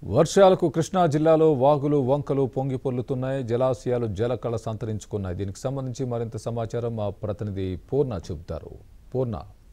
వర్షాలకు కృష్ణా జిల్లాలో వాగులు వంకలు పొంగి పొర్లుతున్నాయి జలాశయాలు జలకళ సంతరించుకున్నాయి దీనికి సంబంధించి మరింత సమాచారం మా ప్రతినిధి పూర్ణ చెబుతారు పూర్ణ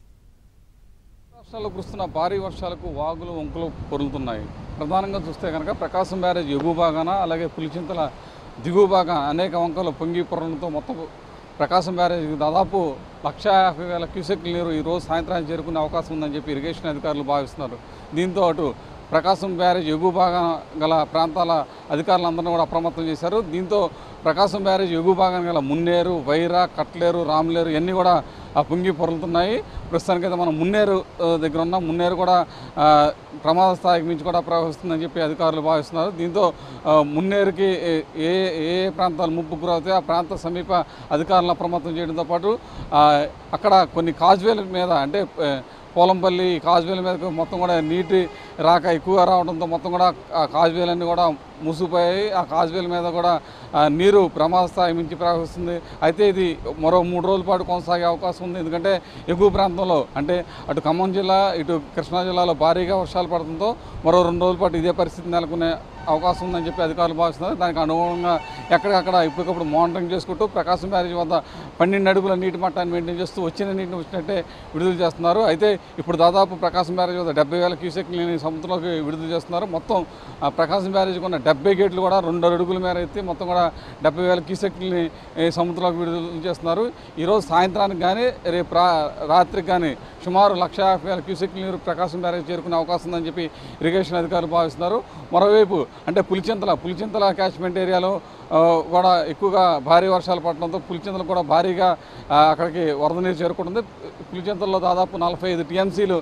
రాష్ట్రాల్లో కురుస్తున్న భారీ వర్షాలకు వాగులు వంకులు పొరులుతున్నాయి ప్రధానంగా చూస్తే కనుక ప్రకాశం బ్యారేజ్ ఎగువ భాగాన అలాగే పులిచింతల దిగువ భాగాన అనేక వంకలు పొంగి పొరలతో మొత్తం ప్రకాశం బ్యారేజ్ దాదాపు లక్ష యాభై వేల క్యూసెక్ నీరు ఈ రోజు సాయంత్రానికి చేరుకునే అవకాశం ఉందని చెప్పి ఇరిగేషన్ అధికారులు భావిస్తున్నారు దీంతో అటు ప్రకాశం బ్యారేజ్ ఎగువ భాగం గల ప్రాంతాల అధికారులందరినీ కూడా అప్రమత్తం చేశారు దీంతో ప్రకాశం బ్యారేజ్ ఎగువ భాగం గల మున్నేరు వైరా కట్లేరు రాములేరు ఇవన్నీ కూడా ఆ పొంగి పొరులుతున్నాయి ప్రస్తుతానికైతే మనం మున్నేరు ఆ, దగ్గర ఉన్నాం మున్నేరు కూడా ఆ, ప్రమాద స్థాయికి మించి కూడా ప్రవహిస్తుందని చెప్పి అధికారులు భావిస్తున్నారు దీంతో ఆ, మున్నేరుకి ఏ- ఏ ఏ ప్రాంతాలు ముప్పు గురవుతాయి ఆ ప్రాంత సమీప అధికారులను అప్రమత్తం చేయడంతో పాటు ఆ, అక్కడ కొన్ని కాజ్వేల మీద అంటే ఆ, పోలంపల్లి కాజ్వేల మీద మొత్తం కూడా నీటి రాక ఎక్కువగా రావడంతో మొత్తం కూడా ఆ కాజ్వేలన్నీ కూడా మూసిపోయాయి ఆ కాజ్వేల మీద కూడా ఆ, నీరు ప్రమాద స్థాయి మించి ప్రవహిస్తుంది అయితే ఇది మరో మూడు రోజుల పాటు కొనసాగే అవకాశం ఉంది ఎందుకంటే ఎగువ ప్రాంతంలో అంటే అటు ఖమ్మం జిల్లా ఇటు కృష్ణా జిల్లాలో భారీగా వర్షాలు పడడంతో మరో రెండు రోజుల పాటు ఇదే పరిస్థితి నెలకొనే అవకాశం ఉందని చెప్పి అధికారులు భావిస్తున్నారు దానికి అనుగుణంగా ఎక్కడికక్కడ ఇప్పటికప్పుడు మానిటరింగ్ చేసుకుంటూ ప్రకాశం బ్యారేజ్ వద్ద పన్నెండు అడుగుల నీటి మట్టాన్ని మెయింటైన్ చేస్తూ వచ్చిన నీటిని వచ్చినట్టే విడుదల చేస్తున్నారు అయితే ఇప్పుడు దాదాపు ప్రకాశం బ్యారేజ్ వద్ద డెబ్బై వేల క్యూసెక్ నీటిని సముద్రంలోకి విడుదల చేస్తున్నారు మొత్తం ఆ ప్రకాశం బ్యారేజ్ ఉన్న డెబ్బై గేట్లు కూడా రెండు అడుగుల మేర ఎత్తి మొత్తం కూడా డెబ్బై వేల క్యూసెక్ని ఈ సముద్రంలోకి విడుదల చేస్తున్నారు ఈరోజు సాయంత్రానికి కానీ రేపు రా రాత్రికి కానీ సుమారు లక్ష యాభై వేల క్యూసెక్ నీరు ప్రకాశం బ్యారేజ్ చేరుకునే అవకాశం ఉందని చెప్పి ఇరిగేషన్ అధికారులు భావిస్తున్నారు మరోవైపు అంటే పులిచింతల పులిచింతల క్యాచ్మెంట్ ఏరియాలో ఆ, కూడా ఎక్కువగా భారీ వర్షాలు పడడంతో పులిచింతలు కూడా భారీగా ఆ, అక్కడికి వరద నీరు చేరుకుంటుంది పులిచింతల్లో దాదాపు నలభై ఐదు టీఎంసీలు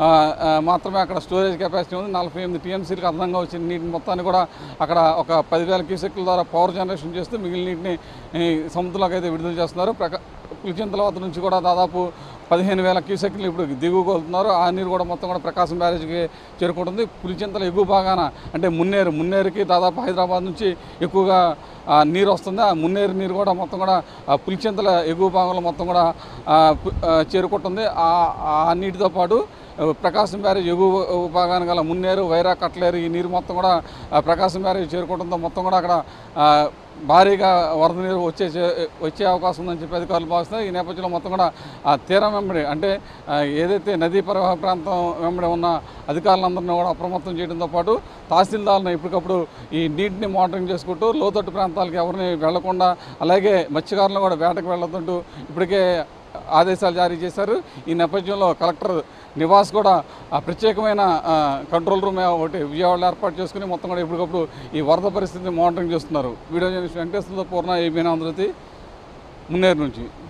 మాత్రమే అక్కడ స్టోరేజ్ కెపాసిటీ ఉంది నలభై ఎనిమిది టీఎంసీలకు అదనంగా వచ్చిన నీటిని మొత్తాన్ని కూడా అక్కడ ఒక పదివేల క్యూసెక్ల ద్వారా పవర్ జనరేషన్ చేస్తూ మిగిలిన నీటిని ఈ సముద్రంలోకి అయితే విడుదల చేస్తున్నారు ప్రకా పులిచింతల వద్ద నుంచి కూడా దాదాపు పదిహేను వేల క్యూసెక్లు ఇప్పుడు దిగువకు వెళ్తున్నారు ఆ నీరు కూడా మొత్తం కూడా ప్రకాశం బ్యారేజ్కి చేరుకుంటుంది పులిచింతల ఎగువ భాగాన అంటే మున్నేరు మున్నేరుకి దాదాపు హైదరాబాద్ నుంచి ఎక్కువగా ఆ, నీరు వస్తుంది ఆ మున్నేరు నీరు కూడా మొత్తం కూడా ఆ పులిచింతల ఎగువ భాగంలో మొత్తం కూడా ఆ, పు- ఆ, చేరుకుంటుంది ఆ ఆ నీటితో పాటు ఆ, ప్రకాశం బ్యారేజ్ ఎగువ భాగాన్ని గల మున్నేరు వైరా కట్లేరు ఈ నీరు మొత్తం కూడా ఆ, ప్రకాశం బ్యారేజ్ చేరుకోవడంతో మొత్తం కూడా అక్కడ ఆ, భారీగా వరద నీరు వచ్చే వచ్చే అవకాశం ఉందని చెప్పి అధికారులు భావిస్తున్నారు ఈ నేపథ్యంలో మొత్తం కూడా ఆ తీరం వెంబడి అంటే ఆ, ఏదైతే నదీ ప్రవాహ ప్రాంతం వెంబడి ఉన్న అధికారులందరినీ కూడా అప్రమత్తం చేయడంతో పాటు తహసీల్దార్లను ఎప్పటికప్పుడు ఈ నీటిని మానిటరింగ్ చేసుకుంటూ లోతట్టు ప్రాంతాలకు ఎవరిని వెళ్లకుండా అలాగే మత్స్యకారులను కూడా వేటకు వెళ్ళొద్దంటూ ఇప్పటికే ఆదేశాలు జారీ చేశారు ఈ నేపథ్యంలో కలెక్టర్ నివాస్ కూడా ఆ ప్రత్యేకమైన ఆ, కంట్రోల్ రూమ్ ఒకటి విజయవాడలో ఏర్పాటు చేసుకుని మొత్తం కూడా ఎప్పటికప్పుడు ఈ వరద పరిస్థితిని మానిటరింగ్ చేస్తున్నారు వీడియో జర్నలిస్ట్ వెంకటేశ్వరతో పూర్ణ ఏబీనా ఆంధ్రతి మున్నేరు నుంచి